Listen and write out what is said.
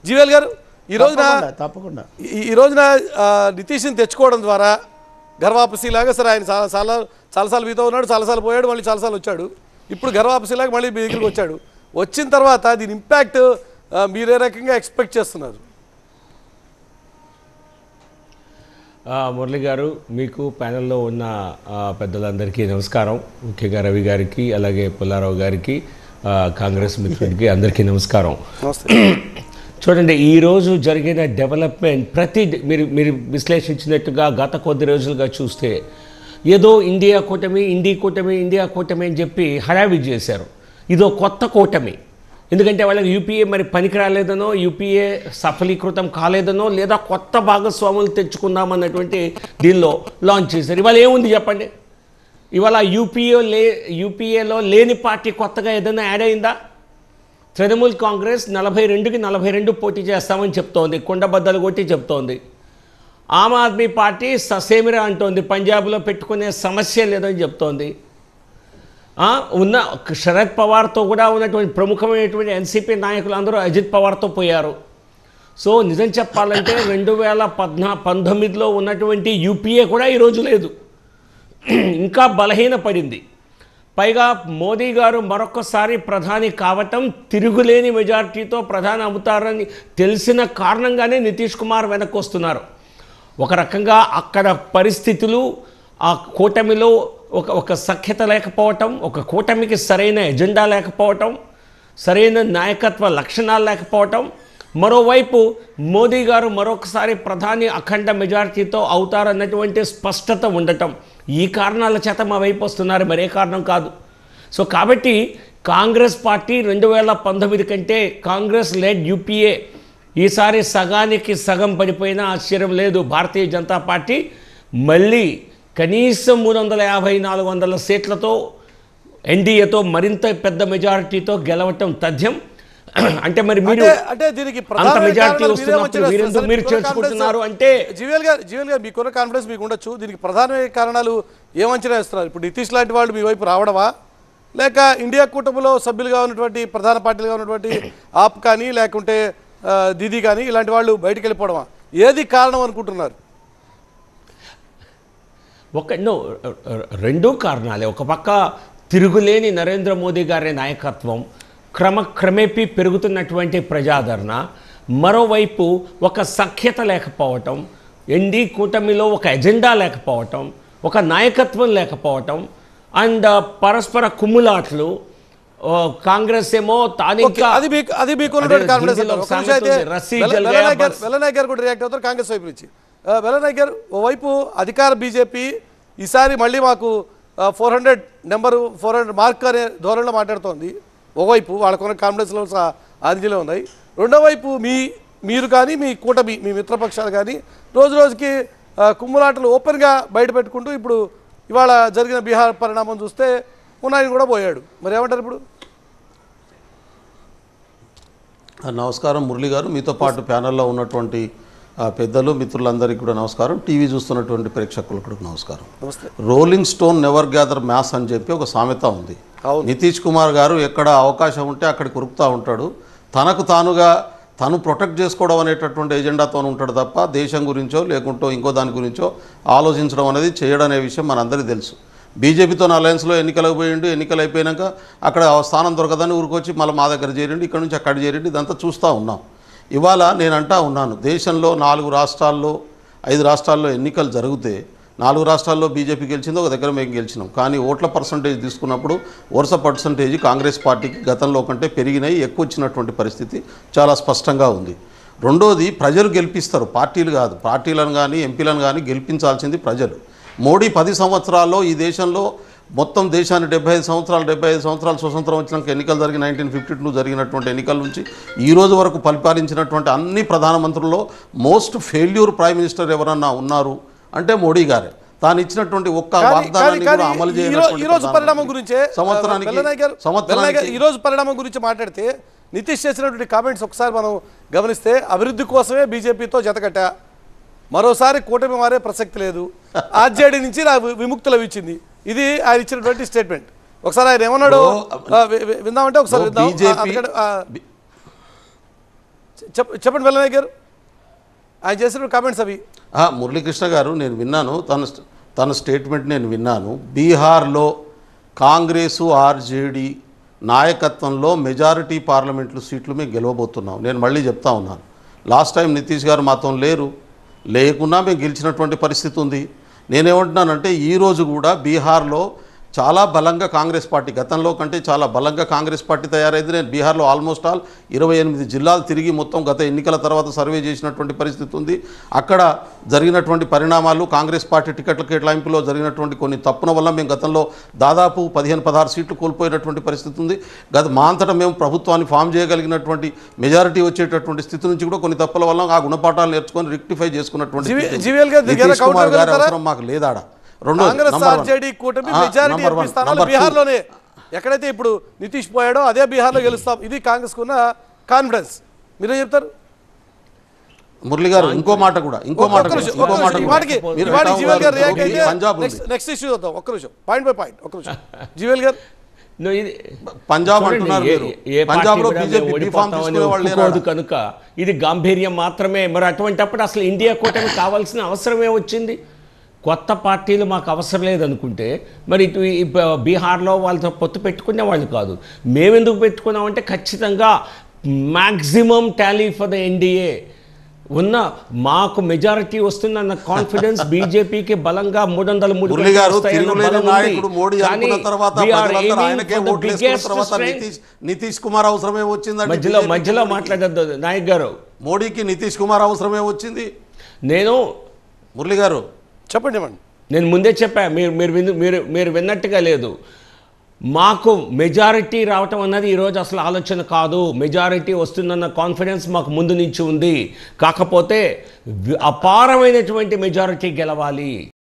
జీవేల్ గారు ఈ రోజున తప్పకుండా, తప్పకుండా ఈ- ఈ రోజున ఆ, నితీష్ని తెచ్చుకోవడం ద్వారా గర్వాపసిలాగా సరే ఆయన చాలా చాలా చాలాసార్లు మీతో ఉన్నాడు చాలాసార్లు పోయాడు మళ్ళీ చాలాసార్లు వచ్చాడు ఇప్పుడు గర్వాపసిలాగా మళ్ళీ మీ దగ్గరికి వచ్చాడు వచ్చిన తర్వాత దీని ఇంపాక్ట్ మీరు ఏ రకంగా ఎక్స్పెక్ట్ చేస్తున్నారు ఆ, మురళి గారు మీకు ప్యానెల్లో ఉన్న ఆ, పెద్దలందరికీ నమస్కారం ముఖ్యంగా రవి గారికి అలాగే పుల్లారావు గారికి ఆ, కాంగ్రెస్ మిత్రుడికి అందరికీ నమస్కారం నమస్తే చూడండి ఈరోజు జరిగిన డెవలప్మెంట్ ప్రతి మీరు మీరు విశ్లేషించినట్టుగా గత కొద్ది రోజులుగా చూస్తే ఏదో ఇండియా కూటమి ఇండి కూటమి ఇండియా కూటమి అని చెప్పి హడావిడి చేశారు ఇదో కొత్త కూటమి ఎందుకంటే వాళ్ళకి యూపీఏ మరి పనికి రాలేదనో యూపీఏ సఫలీకృతం కాలేదనో లేదా కొత్త భాగస్వాములు తెచ్చుకుందామన్నటువంటి దీనిలో లాంచ్ చేశారు ఇవాళ ఏముంది చెప్పండి ఇవాళ యూపీఏ లే యూపీఏలో లేని పార్టీ కొత్తగా ఏదైనా యాడ్ అయిందా తృణమూల్ కాంగ్రెస్ నలభై రెండుకి నలభై రెండు పోటీ చేస్తామని చెప్తోంది కుండబద్దలు కొట్టి చెప్తోంది ఆమ్ ఆద్మీ పార్టీ ససేమిరా అంటోంది పంజాబ్లో పెట్టుకునే సమస్య లేదని చెప్తోంది ఆ, ఉన్న శరద్ పవార్తో కూడా ఉన్నటువంటి ప్రముఖమైనటువంటి ఎన్సీపీ నాయకులు అందరూ అజిత్ పవార్తో పోయారు సో నిజం చెప్పాలంటే రెండు వేల పద్నా పంతొమ్మిదిలో ఉన్నటువంటి యూపీఏ కూడా ఈరోజు లేదు ఇంకా బలహీనపడింది పైగా మోదీ గారు మరొకసారి ప్రధాని కావటం తిరుగులేని మెజారిటీతో ప్రధాని అవుతారని తెలిసిన కారణంగానే నితీష్ కుమార్ వెనక్కి వస్తున్నారు ఒక రకంగా అక్కడ పరిస్థితులు ఆ కూటమిలో ఒక ఒక సఖ్యత లేకపోవటం ఒక కూటమికి సరైన ఎజెండా లేకపోవటం సరైన నాయకత్వ లక్షణాలు లేకపోవటం మరోవైపు మోదీ గారు మరొకసారి ప్రధాని అఖండ మెజారిటీతో అవుతారన్నటువంటి స్పష్టత ఉండటం ఈ కారణాల చేత మా వైపు వస్తున్నారు మరే కారణం కాదు సో కాబట్టి కాంగ్రెస్ పార్టీ రెండు వేల పంతొమ్మిది కంటే కాంగ్రెస్ లెడ్ యూపీఏ ఈసారి సగానికి సగం పడిపోయినా ఆశ్చర్యం లేదు భారతీయ జనతా పార్టీ మళ్ళీ కనీసం మూడు వందల యాభై నాలుగు వందల సీట్లతో ఎన్డీఏతో మరింత పెద్ద మెజారిటీతో గెలవటం తథ్యం అంటే మరి మీరు అంటే అంటే దీనికి ప్రధానమైన మెజారిటీ కారణాలు వస్తున్నప్పుడు మీరేమో మీరెందుకు చేస్తారు? మీరు మీకున్న చేర్చుకుంటున్నారు కాన్ఫిడెన్స్- అంటే- జీవల్ గారు జీవల్ గారు మీకున్న కాన్ఫిడెన్స్ మీకు ఉండొచ్చు దీనికి ప్రధానమైన కారణాలు ఏమంచనా వేస్తున్నారు ఇప్పుడు నితీష్ లాంటి వాళ్ళు మీ వైపు రావడమా లేక ఇండియా కూటమిలో సభ్యులుగా ఉన్నటువంటి ప్రధాన పార్టీలుగా ఉన్నటువంటి ఆప్ కానీ లేకుంటే ఆ, దీదీ కానీ ఇలాంటి వాళ్ళు బయటికి వెళ్ళిపోవడమా ఏది కారణం అనుకుంటున్నారు ఒక నో రెండూ కారణాలే ఒక పక్క తిరుగులేని నరేంద్ర మోదీ గారి నాయకత్వం క్రమక్రమేపీ పెరుగుతున్నటువంటి ప్రజాదరణ మరోవైపు ఒక సఖ్యత లేకపోవటం ఎన్డీ కూటమిలో ఒక ఎజెండా లేకపోవటం ఒక నాయకత్వం లేకపోవటం అండ్ పరస్పర కుమ్ములాట్లు ఓ, కాంగ్రెస్ ఏమో ఓకే, తానింకా అది మీకు అది మీకు ఉన్నటువంటి అదే కాన్ఫిడెన్స్ హిందీలో అంటారు. ఒక ఒక నిమిషం అయితే సామెత ఉంది, రస్సీ వెల్ల- జల్ గయా వెల్లనాయక్ గారు- బస్. వెల్లనాయక్ గారు కూడా రియాక్ట్ అవుతారు కాంగ్రెస్ వైపు నుంచి ఆ, వెల్లనాయక్ గారు ఓవైపు అధికార బీజేపీ ఈసారి మళ్ళీ మాకు four hundred number four hundred mark అనే ధోరణిలో మాట్లాడుతోంది ఓవైపు వాళ్ళకున్న కాన్ఫిడెన్స్ లెవెల్స్ ఆదిలో ఉన్నాయి రెండో వైపు మీ మీరు కానీ మీ కూటమి మీ మిత్రపక్షాలు కానీ రోజు రోజుకి ఆ, కుమ్ములాటలు ఓపెన్గా బయట పెట్టుకుంటూ ఇప్పుడు ఇవాళ జరిగిన బీహార్ పరిణామం చూస్తే ఉన్నాయని కూడా పోయాడు మరి ఏమంటారు ఇప్పుడు ఆ, నమస్కారం మురళి గారు మీతో పాటు ప్యానెల్లో ఉన్నటువంటి ఆ, పెద్దలు మిత్రులందరికీ కూడా నమస్కారం టీవీ చూస్తున్నటువంటి ప్రేక్షకులకు కూడా నమస్కారం నమస్తే రోలింగ్ స్టోన్ నెవర్ గ్యాదర్ మ్యాస్ అని చెప్పి ఒక సామెత ఉంది అవును. నితీష్ కుమార్ గారు ఎక్కడ అవకాశం ఉంటే అక్కడికి ఉరుకుతూ ఉంటాడు తనకు తానుగా తను ప్రొటెక్ట్ చేసుకోవడం అనేటటువంటి ఎజెండాతో ఉంటాడు తప్ప దేశం గురించో లేకుంటో ఇంకో దాని గురించో ఆలోచించడం అనేది చేయడం అనే విషయం మనందరికీ తెలుసు బీజేపీతో అలయన్స్లో ఎన్నికలకు పోయిండు ఎన్నికలు అయిపోయాక అక్కడ ఆ స్థానం దొరకదని ఊరుకొచ్చి మళ్ళీ మా దగ్గర చేరిండు ఇక్కడ నుంచి అక్కడ చేరిండు ఇదంతా చూస్తూ ఉన్నాం ఇవాళ నేను అంటా ఉన్నాను దేశంలో నాలుగు రాష్ట్రాల్లో ఐదు రాష్ట్రాల్లో ఎన్నికలు జరిగితే నాలుగు రాష్ట్రాల్లో బీజేపీ గెలిచింది ఒక దగ్గర మేము గెలిచినాం కానీ ఓట్ల పర్సంటేజ్ తీసుకున్నప్పుడు వరుస పర్సంటేజ్ కాంగ్రెస్ పార్టీకి గతంలో కంటే పెరిగినాయి ఎక్కువ వచ్చినటువంటి పరిస్థితి చాలా స్పష్టంగా ఉంది రెండోది ప్రజలు గెలిపిస్తారు పార్టీలు కాదు పార్టీలను కానీ ఎంపీలను కానీ గెలిపించాల్సింది ప్రజలు మోడీ పది సంవత్సరాల్లో ఈ దేశంలో మొత్తం దేశాన్ని డెబ్బై ఐదు సంవత్సరాలు డెబ్బై ఐదు సంవత్సరాలు స్వతంత్రం వచ్చినాక ఎన్నికలు జరిగి నైన్టీన్ ఫిఫ్టీ టూ జరిగినటువంటి ఎన్నికల నుంచి ఈ రోజు వరకు పరిపాలించినటువంటి అన్ని ప్రధానమంత్రుల్లో మోస్ట్ ఫెయిల్యూర్ ప్రైమ్ మినిస్టర్ ఎవరన్నా ఉన్నారు అంటే మోడీ గారే తాను ఇచ్చినటువంటి ఒక్క కానీ- వాగ్దానాన్ని కానీ- కూడా అమలు కానీ ఈ రో- చేయనటువంటి ఈ రోజు పరిణామం ప్రధానమంత్రి. గురించే సంవత్సరానికి వెల్లనాయక్ గారు- వెల్లనాయక్ గారు సంవత్సరానికి ఈ రోజు పరిణామం గురించి మాట్లాడితే నితీష్ చేసినటువంటి కామెంట్స్ ఒకసారి మనం గమనిస్తే అభివృద్ధి కోసమే బీజేపీతో జతకట్టా మరోసారి కూటమి మారే ప్రసక్తి లేదు ఆర్జేడీ నుంచి నా వి- విముక్తి లభించింది ఇది ఆయన ఇచ్చినటువంటి స్టేట్మెంట్ ఒకసారి ఆయన ఏమన్నాడు ఓ, ఆ, వి- వి- విందామంటే ఒకసారి ఓ, విందాం ఆ, బీజేపీ అందుకని, ఆ, చెప్ చెప్పండి వెల్లనాయక్ గారు ఆయన చేసిన కామెంట్స్ అవి ఆ, మురళీకృష్ణ గారు నేను విన్నాను తన స్ట్- తన స్టేట్మెంట్ నేను విన్నాను బీహార్లో కాంగ్రెసు ఆర్జేడీ నాయకత్వంలో మెజారిటీ పార్లమెంట్లు సీట్లు మేము గెలవబోతున్నాం నేను మళ్ళీ చెప్తా ఉన్నాను లాస్ట్ టైం నితీష్ గారు మాతో లేరు లేకున్నా మేము గెలిచినటువంటి పరిస్థితి ఉంది నేనేమంటున్నానంటే ఈరోజు కూడా బీహార్లో చాలా బలంగా కాంగ్రెస్ పార్టీ గతంలో కంటే చాలా బలంగా కాంగ్రెస్ పార్టీ తయారైంది నేను బీహార్లో ఆల్మోస్ట్ ఆల్ ఇరవై ఎనిమిది జిల్లాలు తిరిగి మొత్తం గత ఎన్నికల తర్వాత సర్వే చేసినటువంటి పరిస్థితి ఉంది అక్కడ జరిగినటువంటి పరిణామాలు కాంగ్రెస్ పార్టీ టికెట్ల కేటాయింపులో జరిగినటువంటి కొన్ని తప్పున వల్ల మేము గతంలో దాదాపు పదిహేను పదహారు సీట్లు కోల్పోయినటువంటి పరిస్థితి ఉంది గత మా అంతటా మేము ప్రభుత్వాన్ని ఫామ్ చేయగలిగినటువంటి మెజారిటీ వచ్చేటటువంటి స్థితి నుంచి కూడా కొన్ని తప్పుల వల్ల ఆ గుణపాఠాలు నేర్చుకొని రెక్టిఫై చేసుకున్నటువంటి జీవీ- స్థితి ఉంది. జీవీఎల్ గారు దగ్గర నితీష్ కుమార్ counter గారి వెళ్తారా? అవసరం మాకు లేదాడ రెండో కాంగ్రెస్ నంబర్ వన్. ఆర్జేడీ కూటమి ఆ, మెజారిటీ నంబర్ ఎంపీ వన్. స్థానాలు నంబర్ టూ. బీహార్లోనే ఎక్కడైతే ఇప్పుడు నితీష్ పోయాడో అదే బీహార్లో గెలుస్తాం ఇది కాంగ్రెస్ కున్న కాన్ఫిడెన్స్ మీరేం చెప్తారు మురళి గారు ఇంకో మాట కూడా ఇంకో మాట ఒక్క కూడా, నిమిషం, ఇంకో ఒక్క మాట నిమిషం. ఈ కూడా. మాటకి మీరు ఈ మాటకి ఎట్లా జీవల్ గారు ఉన్నారు? రియాక్ట్ అయితే పంజాబ్ ఉంది. నెక్స్ట్ నెక్స్ట్ ఇష్యూ చూద్దాం ఒక్క నిమిషం పాయింట్ బై పాయింట్ ఒక్క నిమిషం జీవల్ గారు No, ఇది పంజాబ్ చూడండి, అంటున్నారు ఏ- మీరు ఏ పార్టీ పంజాబ్లో కూడా బీజేపీ మేము బీఫామ్ ఓడిపోతామని తీసుకునే వాళ్ళు ఒప్పుకోదు లేరా? కనుక ఇది గాంభీర్యం మాత్రమే మరి అటువంటప్పుడు అసలు ఇండియా కూటమి కావాల్సిన అవసరమే వచ్చింది కొత్త పార్టీలు మాకు అవసరం లేదనుకుంటే మరి ఇటు ఈ బ- బీహార్లో వాళ్ళతో పొత్తు పెట్టుకునే వాళ్ళు కాదు మేమెందుకు పెట్టుకున్నామంటే ఖచ్చితంగా maximum tally for the NDA ఉన్న మాకు మెజారిటీ వస్తుందన్న కాన్ఫిడెన్స్ బీజేపీకి బలంగా మూడు వందల మూడు మురళి గారు వస్తాయన్న తిరుగులేని బలం ఉంది. నాయకుడు మోడీ కానీ అనుకున్న తర్వాత we are ప్రజలందరూ aiming ఆయనకే for the ఓట్లు వేసుకున్న biggest తర్వాత strength. నితీష్ నితీష్ కుమార్ అవసరమే వచ్చిందండి మధ్యలో BJP మధ్యలో మోడీకి. మాట్లాడద్దు నాయక్ గారు మోడీకి నితీష్ కుమార్ అవసరమే వచ్చింది నేను మురళి గారు చెప్పండి ఇవ్వండి నేను ముందే చెప్పా మీరు మీరు విను మీరు మీరు విన్నట్టుగా లేదు మాకు మెజారిటీ రావటం అన్నది ఈరోజు అసలు ఆలోచన కాదు మెజారిటీ వస్తుందన్న కాన్ఫిడెన్స్ మాకు ముందు నుంచి ఉంది కాకపోతే వి- అపారమైనటువంటి మెజారిటీ గెలవాలి